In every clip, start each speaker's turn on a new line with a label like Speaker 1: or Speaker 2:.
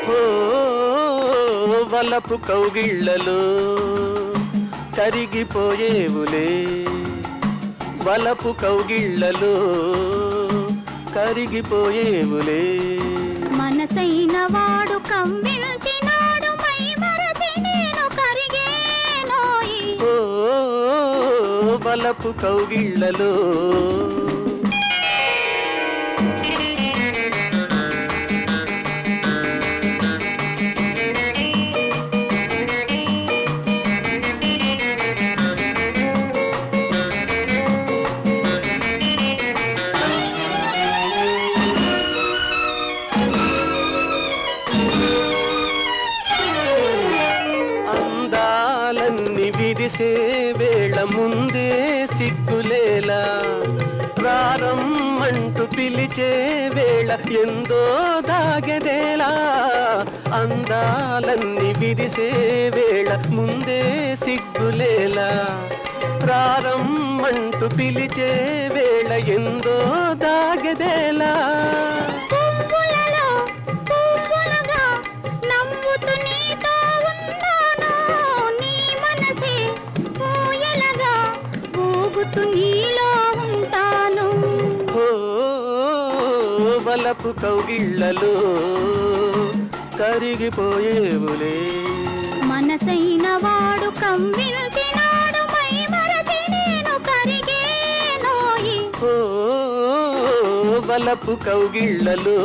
Speaker 1: ఓ వలపు కౌగిళ్ళలో కరిగిపోయేవులే వలపు కౌగిళ్ళలో కరిగిపోయేవులే
Speaker 2: మనసైన వాడు కమ్మిల్చినాడు మై మరచి నేను కరిగేనోయి
Speaker 1: ఓ వలపు కౌగిళ్ళలో అందాలన్నీ విరిసే వేళ ముందే సిగ్గులేలా ప్రారంభంటూ పిలిచే వేళ ఎందో దాగెదేలా అందాలన్నీ విరిసే వేళ ముందే సిగ్గులేలా ప్రారంభంటూ పిలిచే వేళ ఎందో దాగెదేలా
Speaker 2: పువ్వులలో పువ్వులుగా నవ్వుతూ నీతో ఉన్నాను నీ మనసే ఊయలగా ఊగుతూ నీలో ఉంటాను
Speaker 1: ఓ వలపు కౌగిళ్ళలో కరిగిపోయేవులే
Speaker 2: మనసైన వాడు కమ్మిల్చినాడు మై మరచి నేను కరిగేనోయి
Speaker 1: ఓ వలపు కౌగిళ్ళలో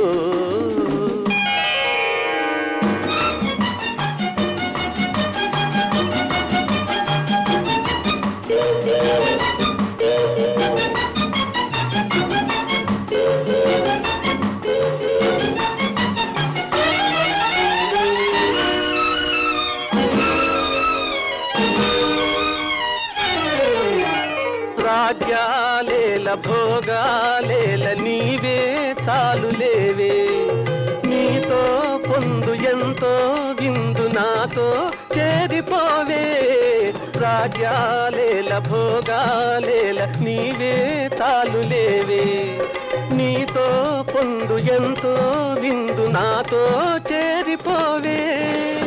Speaker 1: రాజ్యాలేల భోగాలేల నీవే చాలులేవే నీతో పొందు ఎంతో విందు నాతో చేరిపోవే రాజ్యాలేల భోగాలేల నీవే చాలులేవే నీతో పొందు ఎంతో విందు నాతో చేరిపోవే